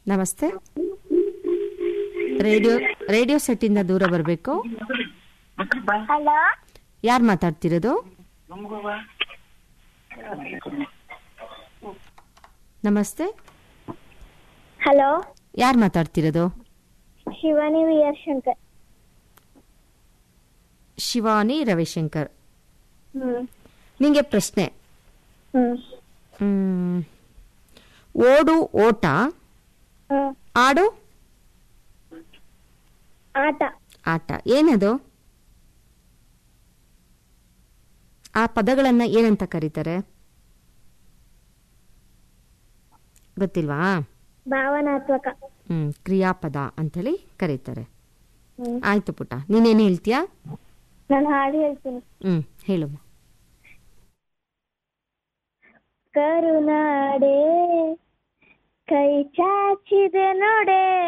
ನಮಸ್ತೆ radio radio ಸೆಟ್ಟಿಂದ ದೂರ ಬರಬೇಕು ಹಲೋ ಯಾರು ಮಾತಾಡ್ತಿರೋದು ನಮಸ್ತೆ ಹಲೋ ಯಾರು ಮಾತಾಡ್ತಿರೋದು ಶಿವಾನಿ ವಿ ಆರ್ ಶಂಕರ್ ಶಿವಾನಿ ರವಿಶಂಕರ್ ಹ್ಮ್ ನಿಂಗೆ ಪ್ರಶ್ನೆ ಹ್ಮ್ ಮ್, ಓಡು ಓಟ ಹ್ಮ್ ಆಡು ಆಟ ಆಟ ಏನದು ಆ ಪದಗಳನ್ನ ಏನಂತ ಕರೀತಾರೆ ಗೊತ್ತಿಲ್ವಾ ಭಾವನಾತ್ಮಕ ಹ್ಮ್ ಕ್ರಿಯಾಪದ ಅಂತೇಳಿ ಕರೀತಾರೆ ಹ್ಮ್ ಆಯ್ತು ಪುಟ್ಟ ನೀನೇನು ಹೇಳ್ತೀಯಾ ನಾನು ಹಾಡು ಹೇಳ್ತೀನಿ ಹ್ಮ್ ಹೇಳಮ್ಮ ಕರುನಾಡೆ ಕೈ ಚಾಚಿದೆ ನೋಡೆ